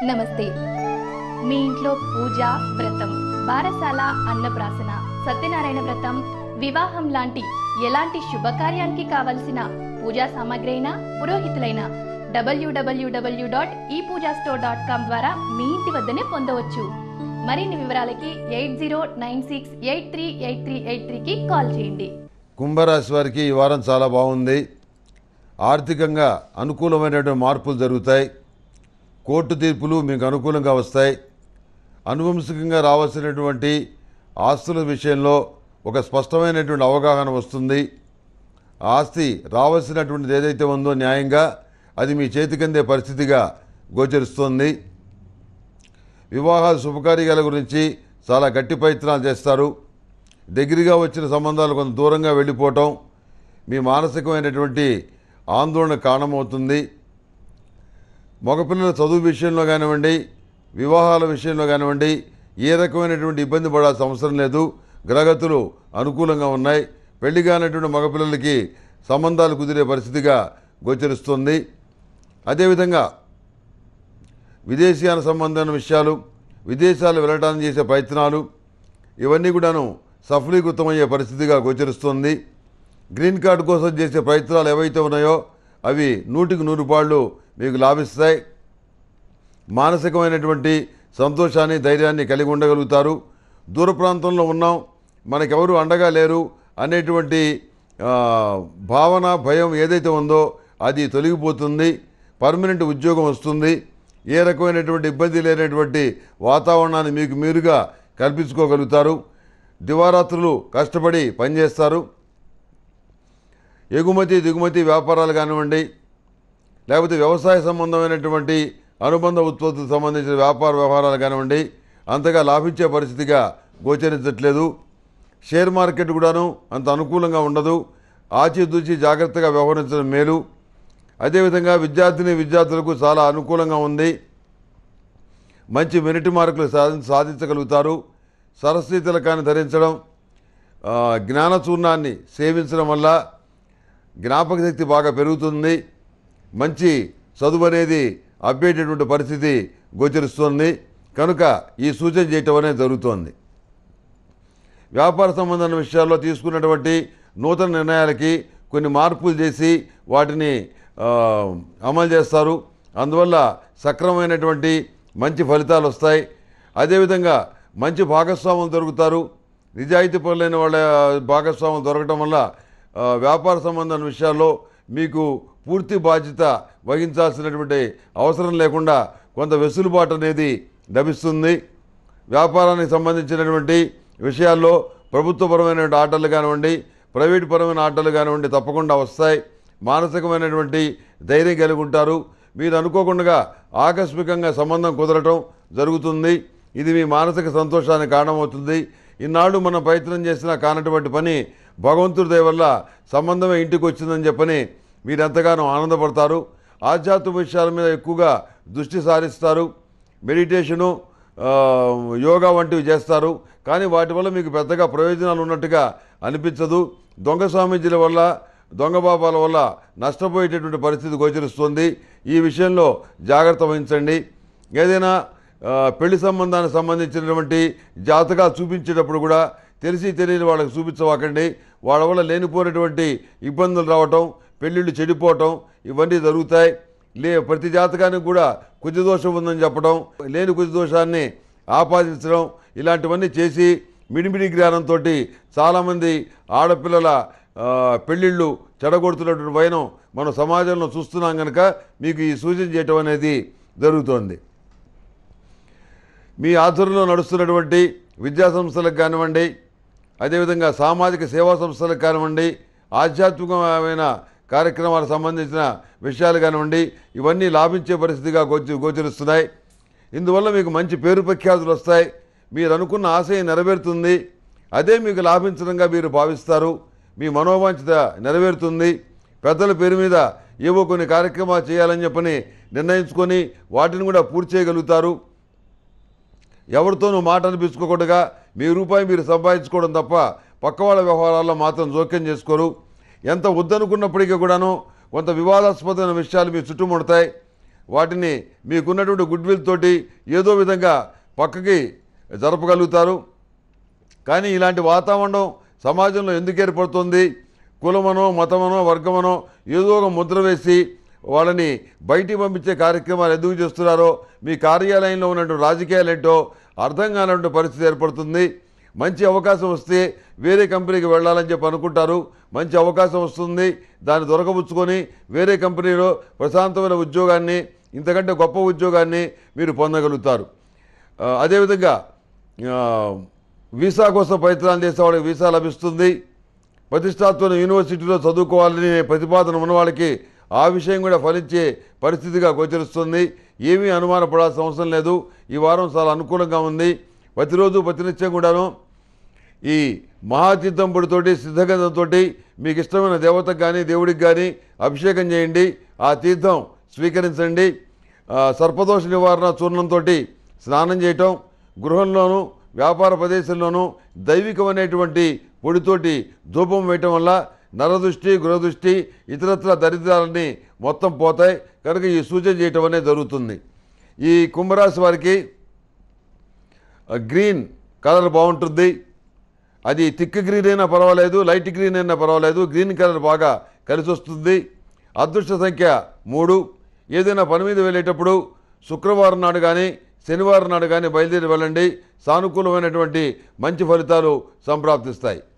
నమస్తే మీ ఇంట్లో పూజ వ్రతం బారసాల అన్నప్రాసన సత్యనారాయణ వ్రతం వివాహం లాంటి ఎలాంటి శుభకార్యానికి కావలసిన పూజా సామాగ్రి అయినా పురోహితులైన డబ్ల్యూడబ్ల్యూడబ్ల్యూ డాట్ ఈ పూజా స్టోర్ డాట్ కామ్ ద్వారా మీ ఇంటి వద్దనే పొందవచ్చు మరిన్ని వివరాలకి eight zero nine six eight three eight three eight త్రీకి కాల్ చేయండి కుంభరాశి వారికి ఈ వారం చాలా బాగుంది ఆర్థికంగా అనుకూలమైనటువంటి మార్పులు జరుగుతాయి కోర్టు తీర్పులు మీకు అనుకూలంగా వస్తాయి అనువంశికంగా రావాల్సినటువంటి ఆస్తుల విషయంలో ఒక స్పష్టమైనటువంటి అవగాహన వస్తుంది ఆస్తి రావాల్సినటువంటిది ఏదైతే ఉందో న్యాయంగా అది మీ చేతికందే పరిస్థితిగా గోచరిస్తోంది వివాహాల శుభకార్యాల గురించి చాలా గట్టి ప్రయత్నాలు చేస్తారు దగ్గరగా వచ్చిన సంబంధాలు కొంత దూరంగా వెళ్ళిపోవటం మీ మానసికమైనటువంటి ఆందోళన కారణమవుతుంది మగపిల్లల చదువు విషయంలో కానివ్వండి వివాహాల విషయంలో కానివ్వండి ఏ రకమైనటువంటి ఇబ్బంది పడాల్సిన అవసరం లేదు గ్రహగతులు అనుకూలంగా ఉన్నాయి పెళ్లి కానటువంటి మగపిల్లలకి సంబంధాలు కుదిరే పరిస్థితిగా గోచరిస్తుంది అదేవిధంగా విదేశీయాన సంబంధమైన విషయాలు విదేశాలు వెళ్ళడానికి చేసే ప్రయత్నాలు ఇవన్నీ కూడాను సఫలీకృతమయ్యే పరిస్థితిగా గోచరిస్తుంది గ్రీన్ కార్డు కోసం చేసే ప్రయత్నాలు ఏవైతే ఉన్నాయో అవి నూటికి నూరు పాళ్ళు మీకు లాభిస్తాయి మానసికమైనటువంటి సంతోషాన్ని ధైర్యాన్ని కలిగి ఉండగలుగుతారు దూర ప్రాంతంలో ఉన్నాం మనకెవరు అండగా లేరు అనేటువంటి ఆ, భావన భయం ఏదైతే ఉందో అది తొలగిపోతుంది పర్మనెంట్ ఉద్యోగం వస్తుంది ఏ రకమైనటువంటి ఇబ్బంది లేనటువంటి వాతావరణాన్ని మీకు మీరుగా కల్పించుకోగలుగుతారు దివారాత్రులు కష్టపడి పనిచేస్తారు ఎగుమతి దిగుమతి వ్యాపారాలు కానివ్వండి లేకపోతే వ్యవసాయ సంబంధమైనటువంటి అనుబంధ ఉత్పత్తులకు సంబంధించిన వ్యాపార వ్యవహారాలు కానివ్వండి అంతగా లాభించే పరిస్థితిగా గోచరించట్లేదు షేర్ మార్కెట్ కూడాను అంత అనుకూలంగా ఉండదు ఆచితూచి జాగ్రత్తగా వ్యవహరించడం మేలు అదేవిధంగా విద్యార్థిని విద్యార్థులకు చాలా అనుకూలంగా ఉంది మంచి మెరిట్ మార్కులు సాధి సాధించగలుగుతారు సరస్వతి తిలకాన్ని ధరించడం ఆ, జ్ఞానచూర్ణాన్ని సేవించడం వల్ల జ్ఞాపక శక్తి బాగా పెరుగుతుంది మంచి చదువు అనేది అబ్బేటటువంటి పరిస్థితి గోచరిస్తుంది కనుక ఈ సూచన చేయటం అనేది జరుగుతోంది వ్యాపార సంబంధమైన విషయాల్లో తీసుకున్నటువంటి నూతన నిర్ణయాలకి కొన్ని మార్పులు చేసి వాటిని ఆ, అమలు చేస్తారు అందువల్ల సక్రమమైనటువంటి మంచి ఫలితాలు వస్తాయి అదేవిధంగా మంచి భాగస్వాములు దొరుకుతారు నిజాయితీ పరులైన వాళ్ళ భాగస్వాములు దొరకటం వల్ల ఆ, వ్యాపార సంబంధమైన విషయాల్లో మీకు పూర్తి బాధ్యత వహించాల్సినటువంటి అవసరం లేకుండా కొంత వెసులుబాటు అనేది లభిస్తుంది వ్యాపారానికి సంబంధించినటువంటి విషయాల్లో ప్రభుత్వపరమైన ఆటలు కానివ్వండి ప్రైవేట్ పరమైన ఆటలు కానివ్వండి తప్పకుండా వస్తాయి మానసికమైనటువంటి ధైర్యం కలిగి ఉంటారు మీరు అనుకోకుండా ఆకస్మికంగా సంబంధం కుదరటం జరుగుతుంది ఇది మీ మానసిక సంతోషానికి కారణమవుతుంది ఇన్నాళ్ళు మనం ప్రయత్నం చేసినా కానటువంటి పని భగవంతుడి దయ వల్ల సంబంధమే ఇంటికి వచ్చిందని చెప్పని మీరు ఎంతగానో ఆనందపడతారు ఆధ్యాత్మిక విషయాల మీద ఎక్కువగా దృష్టి సారిస్తారు మెడిటేషను ఆ, యోగా వంటివి చేస్తారు కానీ వాటి వల్ల మీకు పెద్దగా ప్రయోజనాలు ఉన్నట్టుగా అనిపించదు దొంగ స్వామీజీల వల్ల దొంగ బాబాల వల్ల నష్టపోయేటటువంటి పరిస్థితి గోచరిస్తుంది ఈ విషయంలో జాగ్రత్త వహించండి ఏదైనా ఆ, పెళ్లి సంబంధానికి సంబంధించినటువంటి జాతకాలు చూపించేటప్పుడు కూడా తెలిసి తెలియని వాళ్ళకి చూపించవాకండి వాళ్ళ వల్ల లేనిపోయినటువంటి ఇబ్బందులు రావటం పెళ్ళిళ్ళు చెడిపోవటం ఇవన్నీ జరుగుతాయి లే ప్రతి జాతకానికి కూడా కుజ దోషం ఉందని చెప్పడం లేని కుజ దోషాన్ని ఆపాదించడం ఇలాంటివన్నీ చేసి మిడిమిడి జ్ఞానంతో చాలామంది ఆడపిల్లల ఆ, పెళ్ళిళ్ళు చెడగొడుతున్నటువంటి వైనం మనం సమాజంలో చూస్తున్నాం కనుక మీకు ఈ సూచన చేయటం అనేది జరుగుతోంది మీ ఆధ్వర్యంలో నడుస్తున్నటువంటి విద్యా సంస్థలకు కానివ్వండి అదేవిధంగా సామాజిక సేవా సంస్థలకు కానివ్వండి ఆధ్యాత్మికమైన కార్యక్రమాలకు సంబంధించిన విషయాలు కానివ్వండి ఇవన్నీ లాభించే పరిస్థితిగా గోచ గోచరిస్తున్నాయి ఇందువల్ల మీకు మంచి పేరు ప్రఖ్యాతులు వస్తాయి మీరు అనుకున్న ఆశయం నెరవేరుతుంది అదే మీకు లాభించడంగా మీరు భావిస్తారు మీ మనోవాంఛత నెరవేరుతుంది పెద్దల పేరు మీద ఏవో కొన్ని కార్యక్రమాలు చేయాలని చెప్పని నిర్ణయించుకొని వాటిని కూడా పూర్తి చేయగలుగుతారు ఎవరితోనూ మాట అనిపించుకోకుండా మీ రూపాయి మీరు సంపాదించుకోవడం తప్ప పక్క వాళ్ళ వ్యవహారాల్లో మాత్రం జోక్యం చేసుకోరు ఎంత వద్దనుకున్నప్పటికీ కూడాను కొంత వివాదాస్పదమైన విషయాలు మీ చుట్టుముడతాయి వాటిని మీకున్నటువంటి గుడ్ విల్ తోటి ఏదో విధంగా పక్కకి జరపగలుగుతారు కానీ ఇలాంటి వాతావరణం సమాజంలో ఎందుకు ఏర్పడుతుంది కులమనో మతమనో వర్గమనో ఏదో ఒక ముద్ర వేసి వాళ్ళని బయటికి పంపించే కార్యక్రమాలు ఎందుకు చేస్తున్నారో మీ కార్యాలయంలో ఉన్నటువంటి రాజకీయాలు ఏంటో అర్థం కానటువంటి పరిస్థితి ఏర్పడుతుంది మంచి అవకాశం వస్తే వేరే కంపెనీకి వెళ్ళాలని చెప్పి అనుకుంటారు మంచి అవకాశం వస్తుంది దాన్ని దొరకబుచ్చుకొని వేరే కంపెనీలో ప్రశాంతమైన ఉద్యోగాన్ని ఇంతకంటే గొప్ప ఉద్యోగాన్ని మీరు పొందగలుగుతారు ఆ, అదేవిధంగా ఆ, వీసా కోసం ప్రయత్నాలు చేసే వాళ్ళకి వీసా లభిస్తుంది ప్రతిష్టాత్మక యూనివర్సిటీలో చదువుకోవాలని ప్రతిపాదన ఉన్న వాళ్ళకి ఆ విషయం కూడా ఫలించే పరిస్థితిగా గోచరిస్తుంది ఏమీ అనుమానపడాల్సిన అవసరం లేదు ఈ వారం చాలా అనుకూలంగా ఉంది ప్రతిరోజు ప్రతినిత్యం కూడాను ఈ మహాతీర్థం పొడితోటి సిద్ధగంధంతో మీకు ఇష్టమైన దేవతకు కానీ దేవుడికి కానీ అభిషేకం చేయండి ఆ తీర్థం స్వీకరించండి ఆ, సర్పదోష నివారణ చూర్ణంతో స్నానం చేయటం గృహంలోనూ వ్యాపార ప్రదేశంలోనూ దైవికమైనటువంటి పొడితోటి ధూపం వేయటం వల్ల నరదృష్టి గృహదృష్టి ఇతరత్ర దరిద్రాలన్నీ మొత్తం పోతాయి కనుక ఈ సూచన చేయటం అనేది జరుగుతుంది ఈ కుంభరాశి వారికి గ్రీన్ కలర్ బాగుంటుంది అది థిక్ గ్రీన్ అయినా పర్వాలేదు లైట్ గ్రీన్ అయినా పర్వాలేదు గ్రీన్ కలర్ బాగా కలిసి వస్తుంది అదృష్ట సంఖ్య మూడు ఏదైనా పని మీద వెళ్ళేటప్పుడు శుక్రవారం నాడు కానీ శనివారం నాడు కానీ బయలుదేరి వెళ్ళండి సానుకూలమైనటువంటి మంచి ఫలితాలు సంప్రాప్తిస్తాయి